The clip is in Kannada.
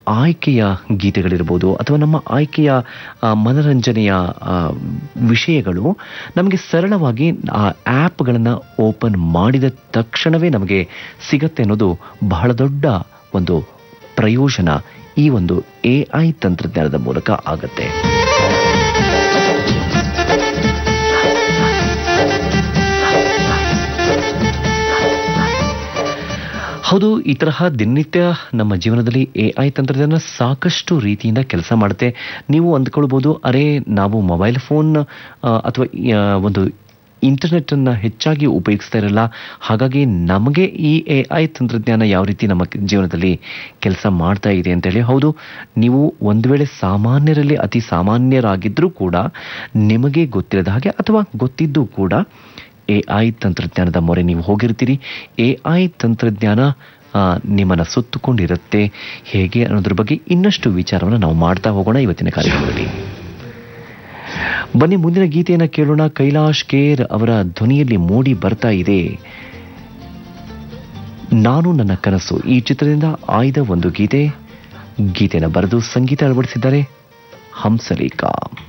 ಆಯ್ಕೆಯ ಗೀತೆಗಳಿರ್ಬೋದು ಅಥವಾ ನಮ್ಮ ಆಯ್ಕೆಯ ಆ, ಮನರಂಜನೆಯ ಆ, ವಿಷಯಗಳು ನಮಗೆ ಸರಳವಾಗಿ ಆ ಆ್ಯಪ್ಗಳನ್ನು ಓಪನ್ ಮಾಡಿದ ತಕ್ಷಣವೇ ನಮಗೆ ಸಿಗತ್ತೆ ಅನ್ನೋದು ಬಹಳ ದೊಡ್ಡ ಒಂದು ಪ್ರಯೋಜನ ಈ ಒಂದು ಎ ಐ ತಂತ್ರಜ್ಞಾನದ ಮೂಲಕ ಆಗತ್ತೆ ಹೌದು ಈ ತರಹ ದಿನನಿತ್ಯ ನಮ್ಮ ಜೀವನದಲ್ಲಿ ಎ ಐ ತಂತ್ರಜ್ಞಾನ ಸಾಕಷ್ಟು ರೀತಿಯಿಂದ ಕೆಲಸ ಮಾಡುತ್ತೆ ನೀವು ಅಂದ್ಕೊಳ್ಬೋದು ಅರೆ ನಾವು ಮೊಬೈಲ್ ಫೋನ್ ಆ, ಅಥವಾ ಆ, ಒಂದು ಇಂಟರ್ನೆಟ್ಟನ್ನು ಹೆಚ್ಚಾಗಿ ಉಪಯೋಗಿಸ್ತಾ ಇರಲ್ಲ ಹಾಗಾಗಿ ನಮಗೆ ಈ ಎ ಐ ತಂತ್ರಜ್ಞಾನ ಯಾವ ರೀತಿ ನಮ್ಮ ಜೀವನದಲ್ಲಿ ಕೆಲಸ ಮಾಡ್ತಾ ಇದೆ ಅಂತೇಳಿ ಹೌದು ನೀವು ಒಂದು ವೇಳೆ ಸಾಮಾನ್ಯರಲ್ಲಿ ಅತಿ ಸಾಮಾನ್ಯರಾಗಿದ್ದರೂ ಕೂಡ ನಿಮಗೆ ಗೊತ್ತಿರದ ಹಾಗೆ ಅಥವಾ ಗೊತ್ತಿದ್ದು ಕೂಡ ಎ ಐ ತಂತ್ರಜ್ಞಾನದ ಮೊರೆ ನೀವು ಹೋಗಿರ್ತೀರಿ ಎ ಐ ತಂತ್ರಜ್ಞಾನ ಆ, ನಿಮ್ಮನ್ನ ಸುತ್ತುಕೊಂಡಿರುತ್ತೆ ಹೇಗೆ ಅನ್ನೋದ್ರ ಬಗ್ಗೆ ಇನ್ನಷ್ಟು ವಿಚಾರವನ್ನು ನಾವು ಮಾಡ್ತಾ ಹೋಗೋಣ ಇವತ್ತಿನ ಕಾರ್ಯಕ್ರಮದಲ್ಲಿ ಬನ್ನಿ ಮುಂದಿನ ಗೀತೆಯನ್ನು ಕೇಳೋಣ ಕೈಲಾಶ್ ಕೇರ್ ಅವರ ಧ್ವನಿಯಲ್ಲಿ ಮೂಡಿ ಬರ್ತಾ ಇದೆ ನಾನು ನನ್ನ ಕನಸು ಈ ಚಿತ್ರದಿಂದ ಆಯ್ದ ಒಂದು ಗೀತೆ ಗೀತೆಯನ್ನು ಬರೆದು ಸಂಗೀತ ಅಳವಡಿಸಿದ್ದಾರೆ ಹಂಸಲೇಖ